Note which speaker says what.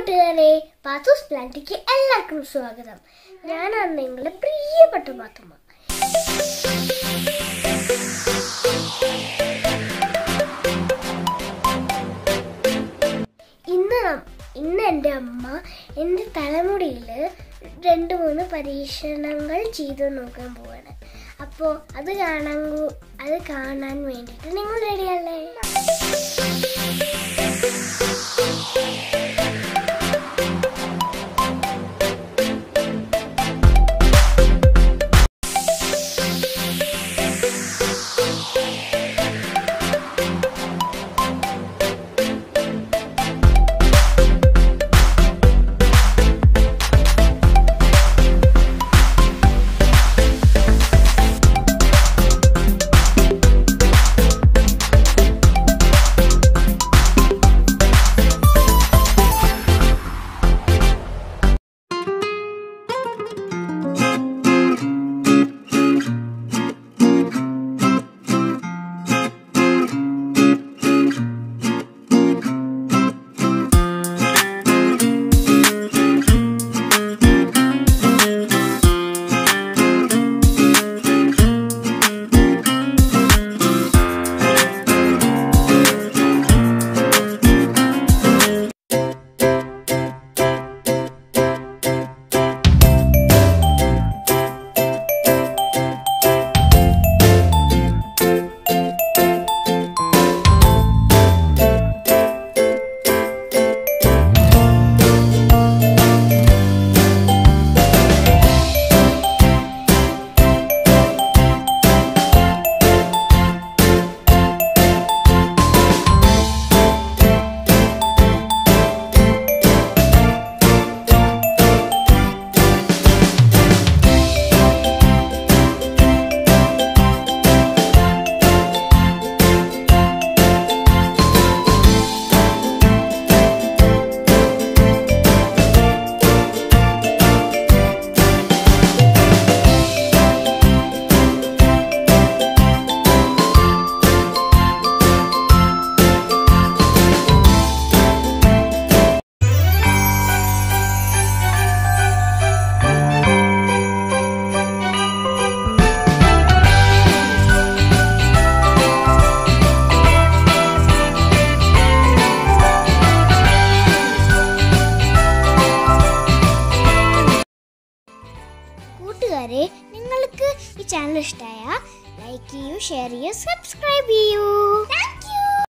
Speaker 1: കൂട്ടുകാരെ പാത്തൂസ് പ്ലാന്റിക്ക് എല്ലാവർക്കും സ്വാഗതം ഞാനാണ് നിങ്ങളുടെ പ്രിയപ്പെട്ട പാത്തുമ്മ ഇന്ന് നം- ഇന്ന് എൻ്റെ അമ്മ എൻ്റെ തലമുടിയിൽ രണ്ട് മൂന്ന് പരീക്ഷണങ്ങൾ ചെയ്തു നോക്കാൻ പോവാണ് അപ്പോൾ അത് കാണാൻ കൂ- അത് കാണാൻ വേണ്ടിയിട്ട് നിങ്ങൾ റെഡിയല്ലേ